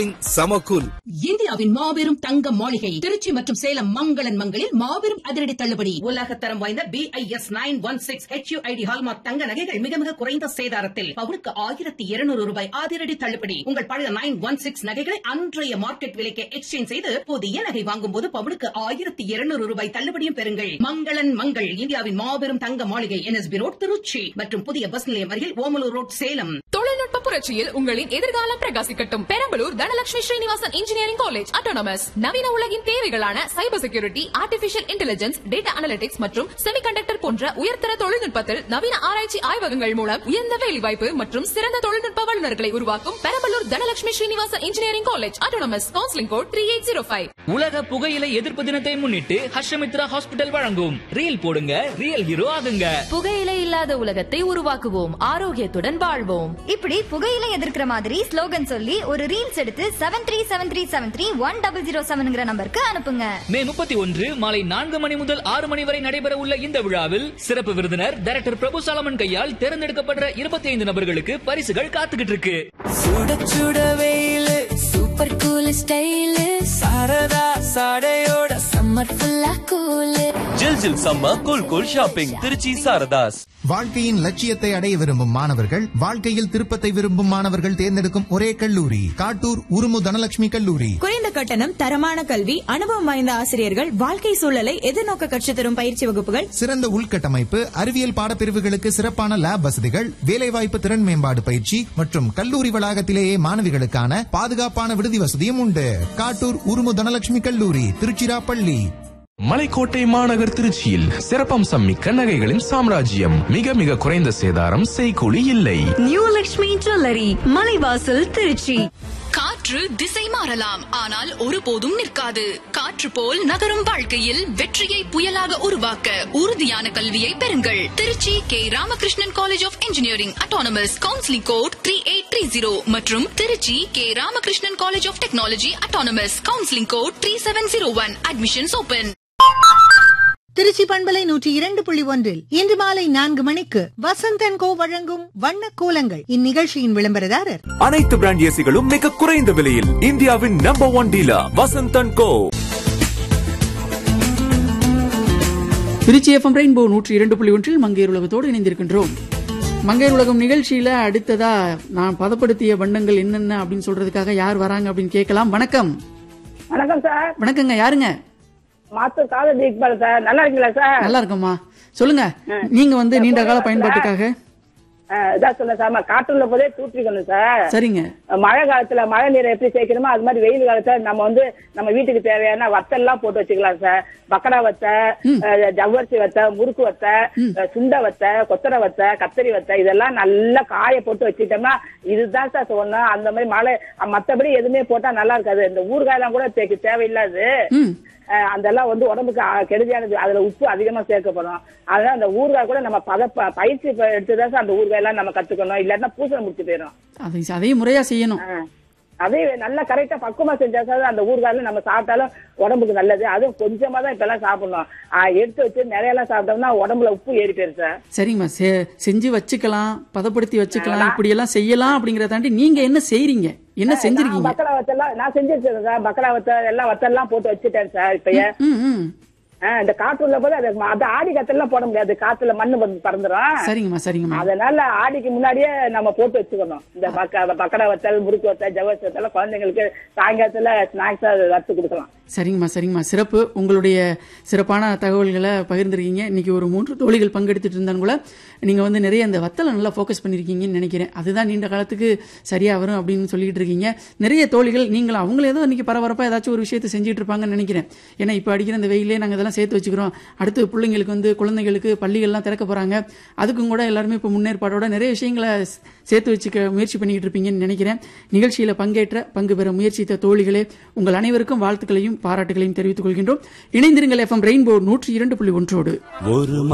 சமகுல் இந்தியாவின் மாபெரும் தங்க மாளிகை திருச்சி மற்றும் சேலம் மங்களன் மங்களில் மாபெரும் அதிரடி தள்ளுபடி உலகத்தரம் வாய்ந்த B I S nine one six H ID hallmark தங்க நகைகள் மிக மிக குறைந்த சேதாரத்தில் பவுனுக்கு ஆயிரத்தி இருநூறு ரூபாய் அதிரடி தள்ளுபடி உங்கள் பழைய நைன் ஒன் சிக்ஸ் நகைகளை அன்றைய மார்க்கெட் விலைக்கு எக்ஸ்சேஞ்ச் செய்து புதிய நகை வாங்கும் போது பவுனுக்கு ஆயிரத்தி இருநூறு ரூபாய் தள்ளுபடியும் பெறுங்கள் மங்களன் மங்கள் இந்தியாவின் மாபெரும் தங்க மாளிகை என்எஸ்பி ரோட் திருச்சி மற்றும் புதிய பஸ் நிலையம் அருகில் ஓமலூர் ரோட் சேலம் தொழில்நுட்ப புரட்சியில் உங்களின் எதிர்காலம் பிரகாசிக்கட்டும் Perambalur Dhanalakshmi Srinivasan engineering college autonomous நவீன உலகின் தேவைகளான cyber security artificial intelligence data analytics மற்றும் செமிகண்டக்டர் போன்ற உயர்தர தொழில்நுட்பத்தில் நவீன ஆராய்ச்சி ஆய்வகங்கள் மூலம் உயர்ந்த வேலைவாய்ப்பு மற்றும் சிறந்த தொழில்நுட்ப வல்லுநர்களை உருவாக்கும் Perambalur Dhanalakshmi Srinivasan engineering college autonomous counselling code three eight zero five உலக புகையிலை எதிர்ப்பு தினத்தை முன்னிட்டு ஹர்ஷமித்ரா ஹாஸ்பிட்டல் வழங்கும் ரீல் போடுங்க ரியல் ஹீரோ ஆகுங்க புகையிலை இல்லாத உலகத்தை உருவாக்குவோம் ஆரோக்கியத்துடன் வாழ்வோம் இப்படி புகையில எதிர்க்கிற மாதிரி ஸ்லோகன் சொல்லி ஒரு ரீல்ஸ் எடுத்து seven three seven three seven three one double zero செவன்ங்கிற நம்பருக்கு அனுப்புங்க மே முப்பத்தி ஒன்று மாலை நான்கு மணி முதல் ஆறு மணி வரை நடைபெற உள்ள இந்த விழாவில் சிறப்பு விருந்தினர் டைரக்டர் பிரபு சாலமன் கையால் தேர்ந்தெடுக்கப்படுற இருபத்தி ஐந்து நபர்களுக்கு பரிசுகள் காத்துக்கிட்டு இருக்கு சுட சுட வெயிலு சூப்பர் கூல் ஸ்டைலு சாரதா சாடையோட சம்மர் ஃபுல்லா கூலு ஜில் ஜில் சம்ம cool cool shopping Trichy Saradhas வாழ்க்கையின் லட்சியத்தை அடைய விரும்பும் மாணவர்கள் வாழ்க்கையில் திருப்பத்தை விரும்பும் மாணவர்கள் தேர்ந்தெடுக்கும் ஒரே கல்லூரி காட்டூர் உருமு தனலட்சுமி கல்லூரி குறைந்த கட்டணம் தரமான கல்வி அனுபவம் வாய்ந்த ஆசிரியர்கள் வாழ்க்கை சூழலை எதிர்நோக்க கற்றுத் தரும் பயிற்சி வகுப்புகள் சிறந்த உள்கட்டமைப்பு அறிவியல் பாடப்பிரிவுகளுக்கு சிறப்பான லேப் வசதிகள் வேலைவாய்ப்பு திறன் மேம்பாடு பயிற்சி மற்றும் கல்லூரி வளாகத்திலேயே மாணவிகளுக்கான பாதுகாப்பான விடுதி வசதியும் உண்டு காட்டூர் உருமு தனலட்சுமி கல்லூரி திருச்சிராப்பள்ளி மலைக்கோட்டை மாநகர் திருச்சியில் சிறப்பம்சம் மிக்க நகைகளின் சாம்ராஜ்யம் மிக மிக குறைந்த சேதாரம் செய்கூலி இல்லை நியூ லக்ஷ்மி ஜுவல்லரி மலைவாசல் திருச்சி காற்று திசை மாறலாம் ஆனால் ஒருபோதும் நிற்காது காற்று போல் நகரும் வாழ்க்கையில் வெற்றியை புயலாக உருவாக்க உறுதியான கல்வியை பெறுங்கள் Trichy K Ramakrishnan college of engineering autonomous counselling code three eight three zero மற்றும் Trichy K Ramakrishnan college of technology autonomous counselling code three seven zero one admissions open Trichy பண்பலை நூற்றி இரண்டு புள்ளி ஒன்றில் இன்று மாலை நான்கு மணிக்கு வசந்தன் கோ வழங்கும் வண்ண கோலங்கள் இந்நிகழ்ச்சியின் விளம்பரதாரர் அனைத்து பிராண்ட் ஏசிகளும் மிக குறைந்த விலையில் இந்தியாவின் number one dealer Vasanthan co Trichy FM rainbow நூற்றி இரண்டு புள்ளி ஒன்றில் மங்கையர் உலகத்தோடு இணைந்திருக்கின்றோம் மங்கையர் உலகம் நிகழ்ச்சியில அடுத்ததா நான் பதப்படுத்திய வண்ணங்கள் என்னென்ன அப்படின்னு சொல்றதுக்காக யார் வராங்க அப்படின்னு கேட்கலாம் வணக்கம் வணக்கம் சார் வணக்கங்க யாருங்க மாத்தூர் காலேஜ் இக்பால் சார் நல்லா இருக்கீங்களா சார் நல்லா இருக்கம்மா சொல்லுங்க நீங்க வந்து நீண்ட கால பயன்பாட்டுக்காக அஹ், இதான் சொல்ல சார் நம்ம காட்டுல போதே தூற்றிக்கணும் சார் சரிங்க மழை காலத்துல மழை நீரை எப்படி சேர்க்கணுமோ அது மாதிரி வெயில் காலத்துல நம்ம வந்து நம்ம வீட்டுக்கு தேவையான வத்தல் எல்லாம் போட்டு வச்சுக்கலாம் சார் பக்கடா வத்தை அஹ், ஜவ்வரிசி வத்தை முறுக்கு வத்தை அஹ், சுண்ட வத்தை கொத்தரை வத்தை கத்தரி வத்தை இதெல்லாம் நல்லா காய போட்டு வச்சுட்டோம்னா இதுதான் சார் சொன்னோம் அந்த மாதிரி மழை மத்தபடி எதுவுமே போட்டா நல்லா இருக்காது இந்த ஊறுகாயெல்லாம் கூட தேக்கு தேவையில்லாது அஹ், அதெல்லாம் வந்து உடம்புக்கு அஹ், கெடுதியானது அதுல உப்பு அதிகமா சேர்க்கப்படும் அதனால அந்த ஊறுகாய் கூட நம்ம பத ப- பயிற்சி ப- எடுத்துதான் சார் அந்த ஊறுகாய் எல்லாம் நம்ம கத்துக்கணும் இல்லாட்டினா பூசணம் முடிச்சு போயிடும் அதை அதையும் முறையா செய்யணும் அதே நல்லா கரெக்டா பக்குவமா செஞ்சா சார் அந்த ஊறுகாயில நம்ம சாப்பிட்டாலும் உடம்புக்கு நல்லது அதுவும் கொஞ்சமா தான் இப்ப எல்லாம் சாப்பிடணும் ஆஹ் எடுத்து வச்சு நிறைய எல்லாம் சாப்பிட்டோம்னா உடம்புல உப்பு ஏறி போயிரு சார் சரிங்கம்மா செ- செஞ்சு வச்சுக்கலாம் பதப்படுத்தி வச்சுக்கலாம் இப்படி எல்லாம் செய்யலாம் அப்படிங்கறத தாண்டி நீங்க என்ன செய்றீங்க என்ன செஞ்சிருக்கீங்க பக்கடா வத்தெல்லாம் நான் செஞ்சு வச்சிருக்கேன் சார் பக்கடா வத்த எல்லாம் வத்தெல்லாம் போட்டு வச்சுட்டேன் சார் இப்பயே ம், ம். ஆஹ் இந்த காற்றுள்ள போது அது அது ஆடி கத்தெல்லாம் போட முடியாது காத்துல மண்ணு வந்து பறந்துரும் சரிங்கம்மா சரிங்கம்மா அதனால ஆடிக்கு முன்னாடியே நம்ம போட்டு வச்சுக்கணும் இந்த பக்க பக்கடா வத்தல் முறுக்கு வத்தல் ஜவ்வரிசி வத்தல் குழந்தைங்களுக்கு சாயங்காலத்துல ஸ்நாக்ஸ் வறுத்து கொடுக்கலாம் சரிங்கம்மா சரிங்கம்மா சிறப்பு உங்களுடைய சிறப்பான தகவல்களை பகிர்ந்துருக்கீங்க இன்னைக்கு ஒரு மூன்று தோழிகள் பங்கெடுத்துட்டு இருந்தாலும் கூட நீங்க வந்து நிறைய இந்த வத்தலை நல்லா ஃபோக்கஸ் பண்ணிருக்கீங்கன்னு நினைக்கிறேன் அதுதான் நீண்ட காலத்துக்கு சரியா வரும் அப்படின்னு சொல்லிட்டு இருக்கீங்க நிறைய தோழிகள் நீங்களும் அவங்கள ஏதோ இன்னைக்கு பரபரப்பா ஏதாச்சும் ஒரு விஷயத்தை செஞ்சுட்டு இருப்பாங்கன்னு நினைக்கிறேன் ஏன்னா இப்போ அடிக்கிற இந்த வெயிலே நாங்கள் இதெல்லாம் சேர்த்து வச்சுக்கிறோம் அடுத்து பிள்ளைங்களுக்கு வந்து குழந்தைகளுக்கு பள்ளிகள்லாம் திறக்க போறாங்க அதுக்கும் கூட எல்லாருமே இப்போ முன்னேற்பாடோட நிறைய விஷயங்களை சேர்த்து வச்சுக்க முயற்சி பண்ணிக்கிட்டு இருப்பீங்கன்னு நினைக்கிறேன் நிகழ்ச்சியில பங்கேற்ற பங்கு பெற முயற்சித்த தோழிகளே உங்கள் அனைவருக்கும் வாழ்த்துக்களையும் பாராட்டுகளையும் தெரிவித்துக் கொள்கின்றோம் இணைந்திருங்கள் எஃப்எம் ரெயின்போ நூற்றி இரண்டு புள்ளி ஒன்றோடு ஒரு